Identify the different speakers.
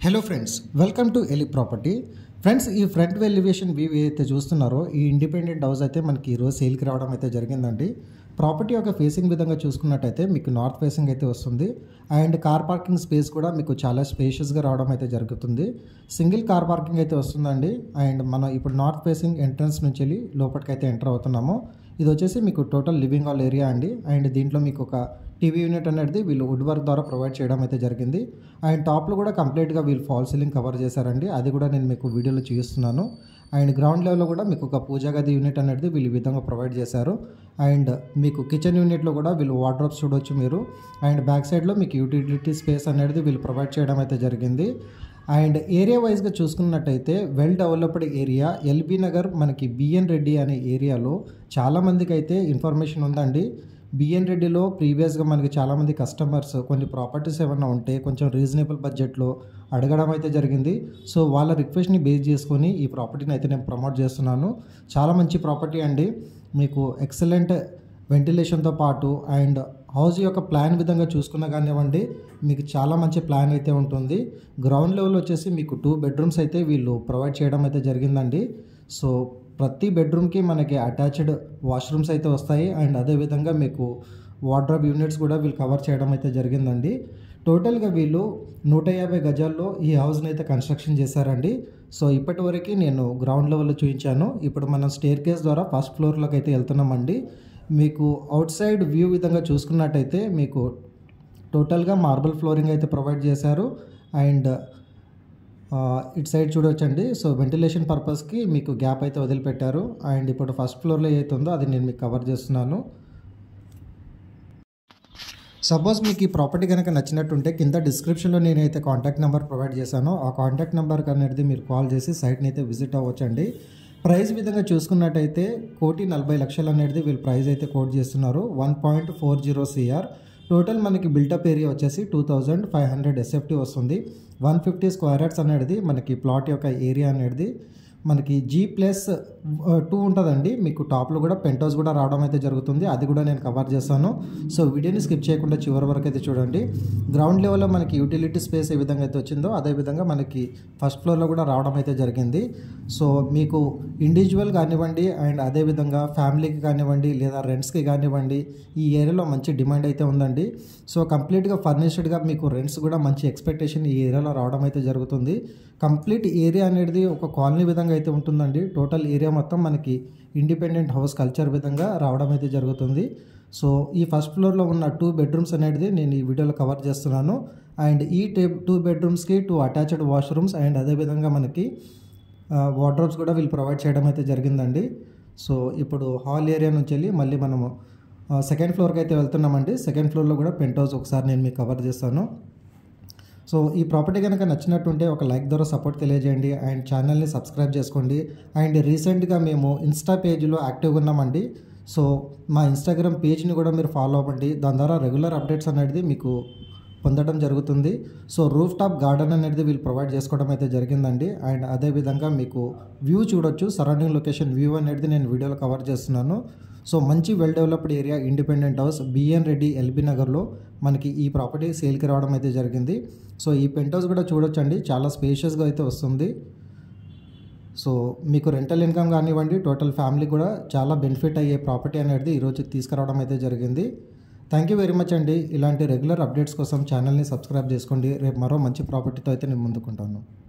Speaker 1: hello friends welcome to Eli property friends ఈ front elevation view ఏదైతే చూస్తున్నారో ఈ ఇండిపెండెంట్ హౌస్ అయితే మనకి ఈరోజు సేల్కి రావడం అయితే జరిగిందండి ప్రాపర్టీ యొక్క ఫేసింగ్ విధంగా చూసుకున్నట్టయితే మీకు నార్త్ ఫేసింగ్ అయితే వస్తుంది అండ్ కార్ పార్కింగ్ స్పేస్ కూడా మీకు చాలా స్పేషియస్గా రావడం అయితే జరుగుతుంది సింగిల్ కార్ పార్కింగ్ అయితే వస్తుందండి అండ్ మనం ఇప్పుడు నార్త్ ఫేసింగ్ ఎంట్రన్స్ నుంచి వెళ్ళి లోపలికి అయితే ఎంటర్ అవుతున్నాము ఇది వచ్చేసి మీకు టోటల్ లివింగ్ హాల్ ఏరియా అండి అండ్ దీంట్లో మీకు ఒక టీవీ యూనిట్ అనేది వీళ్ళు వుడ్ వర్క్ ద్వారా ప్రొవైడ్ చేయడం అయితే జరిగింది అండ్ టాప్లో కూడా కంప్లీట్గా వీళ్ళు ఫాల్ సీలింగ్ కవర్ చేశారండి అది కూడా నేను మీకు వీడియోలో చూపిస్తున్నాను అండ్ గ్రౌండ్ లెవెల్లో కూడా మీకు ఒక పూజా గది యూనిట్ అనేది వీళ్ళు ఈ విధంగా ప్రొవైడ్ చేశారు అండ్ మీకు కిచెన్ యూనిట్లో కూడా వీళ్ళు వార్డ్రోబ్స్ చూడొచ్చు మీరు అండ్ బ్యాక్ సైడ్లో మీకు యూటిలిటీ స్పేస్ అనేది వీళ్ళు ప్రొవైడ్ చేయడం అయితే జరిగింది అండ్ ఏరియా వైజ్గా చూసుకున్నట్టయితే well developed area LB Nagar మనకి బిఎన్ రెడ్డి అనే ఏరియాలో చాలామందికి అయితే ఇన్ఫర్మేషన్ ఉందండి బిఎన్ రెడ్డిలో ప్రీవియస్గా మనకి చాలామంది కస్టమర్స్ కొన్ని ప్రాపర్టీస్ ఏమైనా ఉంటే కొంచెం రీజనబుల్ బడ్జెట్లో అడగడం అయితే జరిగింది సో వాళ్ళ రిక్వెస్ట్ని బేస్ చేసుకొని ఈ ప్రాపర్టీని అయితే నేను ప్రమోట్ చేస్తున్నాను చాలా మంచి ప్రాపర్టీ అండి మీకు ఎక్సలెంట్ వెంటిలేషన్తో పాటు అండ్ హౌస్ యొక్క ప్లాన్ విధంగా చూసుకున్నా కానివ్వండి మీకు చాలా మంచి ప్లాన్ అయితే ఉంటుంది గ్రౌండ్ లెవెల్ వచ్చేసి మీకు టూ బెడ్రూమ్స్ అయితే వీళ్ళు ప్రొవైడ్ చేయడం అయితే జరిగిందండి సో ప్రతి బెడ్రూమ్కి మనకి అటాచ్డ్ వాష్రూమ్స్ అయితే వస్తాయి అండ్ అదేవిధంగా మీకు వార్డ్రోబ్ యూనిట్స్ కూడా వీళ్ళు కవర్ చేయడం అయితే జరిగిందండి టోటల్గా వీళ్ళు నూట యాభై గజాల్లో ఈ హౌస్ని అయితే కన్స్ట్రక్షన్ చేశారండి సో ఇప్పటి వరకు నేను గ్రౌండ్ లెవెల్లో చూపించాను ఇప్పుడు మనం స్టేర్ కేస్ ద్వారా ఫస్ట్ ఫ్లోర్లోకి అయితే వెళ్తున్నామండి మీకు అవుట్ సైడ్ వ్యూ విధంగా చూసుకున్నట్టయితే మీకు టోటల్గా మార్బుల్ ఫ్లోరింగ్ అయితే ప్రొవైడ్ చేశారు అండ్ ఇటు సైడ్ చూడొచ్చండి సో వెంటిలేషన్ పర్పస్కి మీకు గ్యాప్ అయితే వదిలిపెట్టారు అండ్ ఇప్పుడు ఫస్ట్ ఫ్లోర్లో ఏదైతే ఉందో అది నేను మీకు కవర్ చేస్తున్నాను సపోజ్ మీకు ఈ ప్రాపర్టీ కనుక నచ్చినట్టుంటే కింద డిస్క్రిప్షన్లో నేనైతే కాంటాక్ట్ నెంబర్ ప్రొవైడ్ చేశానో ఆ కాంటాక్ట్ నెంబర్ అనేది మీరు కాల్ చేసి సైట్ని అయితే విజిట్ అవ్వచ్చండి ప్రైస్ విధంగా చూసుకున్నట్టయితే కోటి నలభై లక్షలు అనేది వీళ్ళు ప్రైస్ అయితే కోట్ చేస్తున్నారు one point four zero CR total మనకి బిల్టప్ ఏరియా వచ్చేసి two thousand five hundred SFT వస్తుంది వన్ ఫిఫ్టీ స్క్వేర్ యార్డ్స్ అనేది మనకి ప్లాట్ యొక్క ఏరియా అనేది మనకి జీ ప్లస్ టూ ఉంటుందండి మీకు టాప్లో కూడా పెంట్ హౌస్ కూడా రావడం అయితే జరుగుతుంది అది కూడా నేను కవర్ చేస్తాను సో వీడియోని స్కిప్ చేయకుండా చివరి వరకు అయితే చూడండి గ్రౌండ్ లెవెల్లో మనకి యూటిలిటీ స్పేస్ ఏ విధంగా అయితే వచ్చిందో అదేవిధంగా మనకి ఫస్ట్ ఫ్లోర్లో కూడా రావడం అయితే జరిగింది సో మీకు ఇండివిజువల్ కానివ్వండి అండ్ అదేవిధంగా ఫ్యామిలీకి కానివ్వండి లేదా రెంట్స్కి కానివ్వండి ఈ ఏరియాలో మంచి డిమాండ్ అయితే ఉందండి సో కంప్లీట్గా ఫర్నిష్డ్గా మీకు రెంట్స్ కూడా మంచి ఎక్స్పెక్టేషన్ ఈ ఏరియాలో రావడం అయితే జరుగుతుంది కంప్లీట్ ఏరియా అనేది ఒక కాలనీ విధంగా అయితే ఉంటుందండి టోటల్ ఏరియా మొత్తం మనకి ఇండిపెండెంట్ హౌస్ కల్చర్ విధంగా రావడం అయితే జరుగుతుంది సో ఈ ఫస్ట్ ఫ్లోర్లో ఉన్న టూ బెడ్రూమ్స్ అనేది నేను ఈ వీడియోలో కవర్ చేస్తున్నాను అండ్ ఈ టే టూ బెడ్రూమ్స్కి టూ అటాచ్డ్ వాష్రూమ్స్ అండ్ అదేవిధంగా మనకి వార్డ్రోబ్స్ కూడా వీళ్ళు ప్రొవైడ్ చేయడం అయితే జరిగిందండి సో ఇప్పుడు హాల్ ఏరియా నుంచి వెళ్ళి మళ్ళీ మనము సెకండ్ ఫ్లోర్కి అయితే వెళ్తున్నామండి సెకండ్ ఫ్లోర్లో కూడా పెంట్ హౌస్ ఒకసారి నేను మీకు కవర్ చేస్తాను సో ఈ ప్రాపర్టీ కనుక నచ్చినట్టుంటే ఒక లైక్ ద్వారా సపోర్ట్ తెలియజేయండి అండ్ ఛానల్ని సబ్స్క్రైబ్ చేసుకోండి అండ్ రీసెంట్గా మేము ఇన్స్టా పేజ్లో యాక్టివ్గా ఉన్నామండి సో మా ఇన్స్టాగ్రామ్ పేజ్ని కూడా మీరు ఫాలో అవ్వండి దాని ద్వారా రెగ్యులర్ అప్డేట్స్ అనేది మీకు పొందడం జరుగుతుంది సో రూఫ్ టాప్ గార్డెన్ అనేది వీళ్ళు ప్రొవైడ్ చేసుకోవడం అయితే జరిగిందండి అండ్ అదేవిధంగా మీకు వ్యూ చూడొచ్చు సరౌండింగ్ లొకేషన్ వ్యూ అనేది నేను వీడియోలో కవర్ చేస్తున్నాను సో మంచి well developed area independent house BN Reddy LB నగర్లో మనకి ఈ ప్రాపర్టీ సేల్కి రావడం అయితే జరిగింది సో ఈ పెంట్ హౌస్ కూడా చూడొచ్చండి చాలా స్పేషియస్గా అయితే వస్తుంది సో మీకు రెంటల్ ఇన్కమ్ కానివ్వండి టోటల్ ఫ్యామిలీ కూడా చాలా బెనిఫిట్ అయ్యే ప్రాపర్టీ అనేది ఈరోజు తీసుకురావడం అయితే జరిగింది థ్యాంక్ యూ వెరీ మచ్ అండి ఇలాంటి రెగ్యులర్ అప్డేట్స్ కోసం ఛానల్ని సబ్స్క్రైబ్ చేసుకోండి రేపు మరో మంచి ప్రాపర్టీతో అయితే నేను ముందుకుంటాను